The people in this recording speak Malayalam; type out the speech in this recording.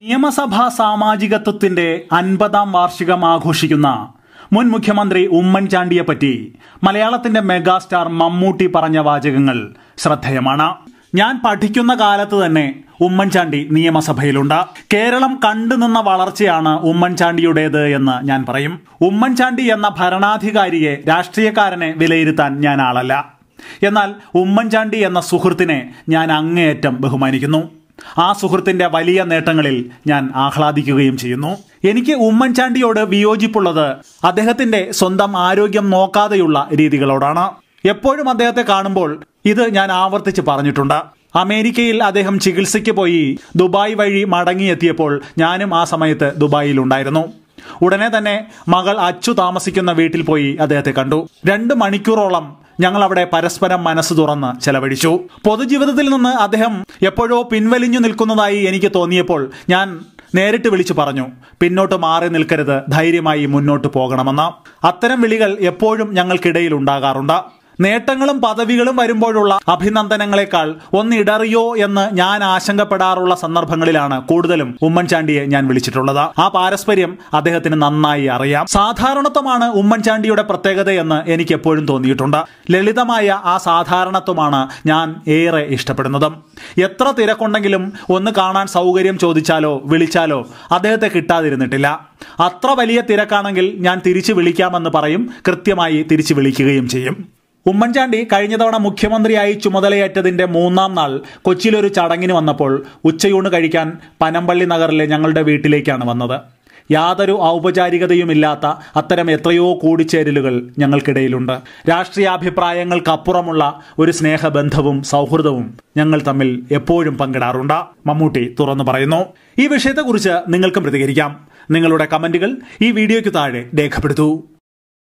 നിയമസഭാ സാമാജികത്വത്തിന്റെ അൻപതാം വാർഷികം ആഘോഷിക്കുന്ന മുൻ മുഖ്യമന്ത്രി ഉമ്മൻചാണ്ടിയെപ്പറ്റി മലയാളത്തിന്റെ മെഗാസ്റ്റാർ മമ്മൂട്ടി പറഞ്ഞ വാചകങ്ങൾ ശ്രദ്ധേയമാണ് ഞാൻ പഠിക്കുന്ന കാലത്ത് തന്നെ ഉമ്മൻചാണ്ടി നിയമസഭയിലുണ്ട് കേരളം കണ്ടുനിന്ന വളർച്ചയാണ് ഉമ്മൻചാണ്ടിയുടേത് എന്ന് ഞാൻ പറയും ഉമ്മൻചാണ്ടി എന്ന ഭരണാധികാരിയെ രാഷ്ട്രീയക്കാരനെ വിലയിരുത്താൻ ഞാൻ ആളല്ല എന്നാൽ ഉമ്മൻചാണ്ടി എന്ന സുഹൃത്തിനെ ഞാൻ അങ്ങേയറ്റം ബഹുമാനിക്കുന്നു ആ സുഹൃത്തിന്റെ വലിയ നേട്ടങ്ങളിൽ ഞാൻ ആഹ്ലാദിക്കുകയും ചെയ്യുന്നു എനിക്ക് ഉമ്മൻചാണ്ടിയോട് വിയോജിപ്പുള്ളത് അദ്ദേഹത്തിന്റെ സ്വന്തം ആരോഗ്യം നോക്കാതെയുള്ള രീതികളോടാണ് എപ്പോഴും അദ്ദേഹത്തെ കാണുമ്പോൾ ഇത് ഞാൻ ആവർത്തിച്ച് പറഞ്ഞിട്ടുണ്ട് അമേരിക്കയിൽ അദ്ദേഹം ചികിത്സയ്ക്ക് പോയി ദുബായ് വഴി മടങ്ങിയെത്തിയപ്പോൾ ഞാനും ആ സമയത്ത് ദുബായിലുണ്ടായിരുന്നു ഉടനെ തന്നെ മകൾ അച്ചു താമസിക്കുന്ന വീട്ടിൽ പോയി അദ്ദേഹത്തെ കണ്ടു രണ്ട് മണിക്കൂറോളം ഞങ്ങൾ അവിടെ പരസ്പരം മനസ്സ് തുറന്ന് ചെലവഴിച്ചു പൊതുജീവിതത്തിൽ നിന്ന് അദ്ദേഹം എപ്പോഴോ പിൻവലിഞ്ഞു നിൽക്കുന്നതായി എനിക്ക് തോന്നിയപ്പോൾ ഞാൻ നേരിട്ട് വിളിച്ചു പറഞ്ഞു പിന്നോട്ട് മാറി നിൽക്കരുത് ധൈര്യമായി മുന്നോട്ട് പോകണമെന്ന് അത്തരം വിളികൾ എപ്പോഴും ഞങ്ങൾക്കിടയിൽ ഉണ്ടാകാറുണ്ട് നേട്ടങ്ങളും പദവികളും വരുമ്പോഴുള്ള അഭിനന്ദനങ്ങളെക്കാൾ ഒന്നിടറിയോ എന്ന് ഞാൻ ആശങ്കപ്പെടാറുള്ള സന്ദർഭങ്ങളിലാണ് കൂടുതലും ഉമ്മൻചാണ്ടിയെ ഞാൻ വിളിച്ചിട്ടുള്ളത് ആ പാരസ്പര്യം അദ്ദേഹത്തിന് നന്നായി അറിയാം സാധാരണത്വമാണ് ഉമ്മൻചാണ്ടിയുടെ പ്രത്യേകതയെന്ന് എനിക്ക് എപ്പോഴും തോന്നിയിട്ടുണ്ട് ലളിതമായ ആ സാധാരണത്വമാണ് ഞാൻ ഏറെ ഇഷ്ടപ്പെടുന്നതും എത്ര തിരക്കുണ്ടെങ്കിലും ഒന്ന് കാണാൻ സൗകര്യം ചോദിച്ചാലോ വിളിച്ചാലോ അദ്ദേഹത്തെ കിട്ടാതിരുന്നിട്ടില്ല അത്ര വലിയ തിരക്കാണെങ്കിൽ ഞാൻ തിരിച്ചു വിളിക്കാമെന്ന് പറയും കൃത്യമായി തിരിച്ചു വിളിക്കുകയും ചെയ്യും ഉമ്മൻചാണ്ടി കഴിഞ്ഞ തവണ മുഖ്യമന്ത്രിയായി ചുമതലയേറ്റതിന്റെ മൂന്നാം നാൾ കൊച്ചിയിലൊരു ചടങ്ങിന് വന്നപ്പോൾ ഉച്ചയൂണ് കഴിക്കാൻ പനമ്പള്ളി നഗറിലെ ഞങ്ങളുടെ വീട്ടിലേക്കാണ് വന്നത് യാതൊരു ഔപചാരികതയുമില്ലാത്ത അത്തരം എത്രയോ കൂടിച്ചേരലുകൾ ഞങ്ങൾക്കിടയിലുണ്ട് രാഷ്ട്രീയാഭിപ്രായങ്ങൾക്കപ്പുറമുള്ള ഒരു സ്നേഹബന്ധവും സൗഹൃദവും ഞങ്ങൾ തമ്മിൽ എപ്പോഴും പങ്കിടാറുണ്ട് മമ്മൂട്ടി തുറന്നു പറയുന്നു ഈ വിഷയത്തെക്കുറിച്ച് നിങ്ങൾക്കും പ്രതികരിക്കാം നിങ്ങളുടെ കമന്റുകൾ ഈ വീഡിയോയ്ക്ക് താഴെ രേഖപ്പെടുത്തൂ